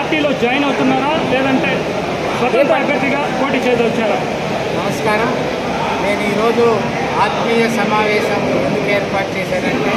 పార్టీలో జాయిన్ అవుతున్నారా లేదంటే స్వతంత్ర అభ్యర్థిగా పోటీ చేయదొచ్చారా నమస్కారం నేను ఈరోజు ఆత్మీయ సమావేశం ఎందుకు ఏర్పాటు చేశానంటే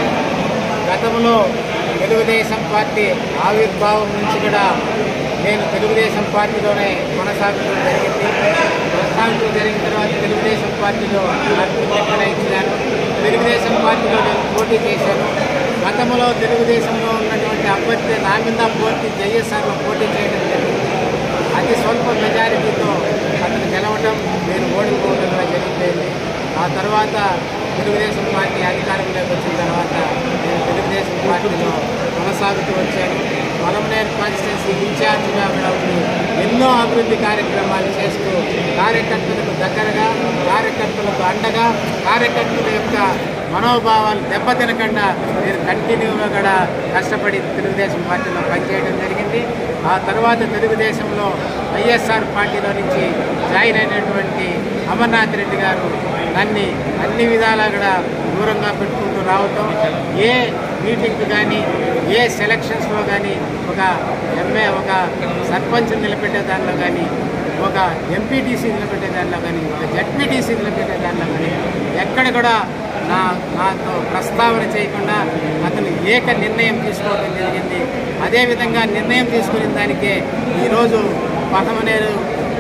గతంలో తెలుగుదేశం పార్టీ ఆవిర్భావం నుంచి కూడా నేను తెలుగుదేశం పార్టీలోనే కొనసాగడం జరిగింది కొనసాగడం జరిగిన తర్వాత తెలుగుదేశం పార్టీలో నాకు టికెట్ ఇచ్చినాను తెలుగుదేశం పార్టీలో నేను పోటీ చేశాను గతంలో తెలుగుదేశంలో ఉన్నటువంటి అభ్యర్థి నా మీద పోటీ జయసార్లో పోటీ చేయడం జరిగింది అతి స్వల్ప మెజారిటీతో అతను గెలవటం నేను ఓడిపోవడం జరిగిపోయింది ఆ తర్వాత తెలుగుదేశం పార్టీ అధికారంలోకి వచ్చిన తర్వాత నేను తెలుగుదేశం పార్టీలో కొనసాగుతూ వచ్చాను పొలంనేరు కాన్స్టిట్యున్సీ ఇన్ఛార్జిగా కూడా ఉండి ఎన్నో అభివృద్ధి కార్యక్రమాలు చేస్తూ కార్యకర్తలకు దగ్గరగా కార్యకర్తలకు అండగా కార్యకర్తల యొక్క మనోభావాలు దెబ్బతినకుండా నేను కంటిన్యూగా కూడా కష్టపడి తెలుగుదేశం పార్టీలో పనిచేయడం జరిగింది ఆ తర్వాత తెలుగుదేశంలో వైఎస్ఆర్ పార్టీలో నుంచి జాయిన్ అయినటువంటి అమర్నాథ్ రెడ్డి గారు నన్ను అన్ని విధాలా కూడా దూరంగా పెట్టుకుంటూ రావటం ఏ మీటింగ్కి కానీ ఏ సెలక్షన్స్లో కానీ ఒక ఎంఏ ఒక సర్పంచ్ నిలబెట్టే దానిలో కానీ ఒక ఎంపీటీసీ నిలబెట్టే దానిలో కానీ ఒక జడ్పీటీసీ నిలబెట్టే దానిలో కానీ ఎక్కడ కూడా నా నాతో ప్రస్తావన చేయకుండా అతను ఏక నిర్ణయం తీసుకోవడం జరిగింది అదేవిధంగా నిర్ణయం తీసుకునే దానికే ఈరోజు పదమనేరు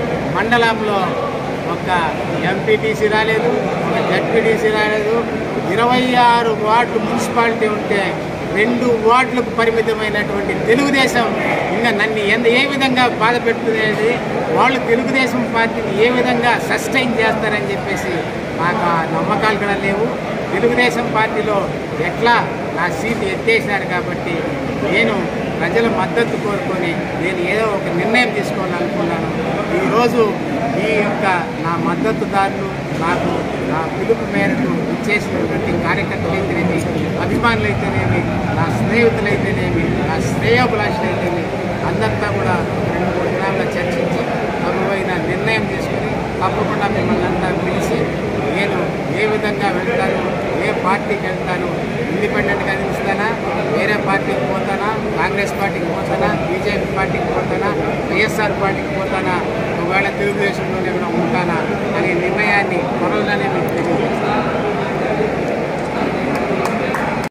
మండలంలో ఒక ఎంపీటీసీ రాలేదు ఒక జడ్పీటీసీ రాలేదు ఇరవై ఆరు వార్డు మున్సిపాలిటీ ఉంటే రెండు వార్డులకు పరిమితమైనటువంటి తెలుగుదేశం ఇంకా నన్ను ఎంత ఏ విధంగా బాధ పెడుతున్నది వాళ్ళు తెలుగుదేశం పార్టీని ఏ విధంగా సస్టైన్ చేస్తారని చెప్పేసి నాకు ఆ నమ్మకాలు కూడా లేవు తెలుగుదేశం పార్టీలో ఎట్లా నా సీటు ఎత్తేసినారు కాబట్టి నేను ప్రజల మద్దతు కోరుకొని నేను ఏదో ఒక నిర్ణయం తీసుకోవాలనుకున్నాను ఈరోజు ఈ యొక్క నా మద్దతుదారులు నాకు నా పిలుపు మేరకు ఇచ్చేసినటువంటి కార్యకర్తలు అయితేనేమి అభిమానులు అయితేనేమి నా స్నేహితులైతేనేమి నా శ్రేయోభిలాషులైతేనేమి అందరితో కూడా రెండు మూడు దినాల్లో చర్చించి తగువైన నిర్ణయం తీసుకుని తప్పకుండా మిమ్మల్ని అంతా పిలిచి నేను ఏ విధంగా వెళ్తాను ఏ పార్టీకి వెళ్తాను ఇండిపెండెంట్గా నిలుస్తానా వేరే పార్టీకి పోతానా కాంగ్రెస్ పార్టీకి పోతానా బీజేపీ పార్టీకి పోతానా వైఎస్ఆర్ పార్టీకి పోతానా ఒకవేళ తెలుగుదేశంలోనే కూడా ఉంటానా అనే నిర్ణయాన్ని త్వరలోనే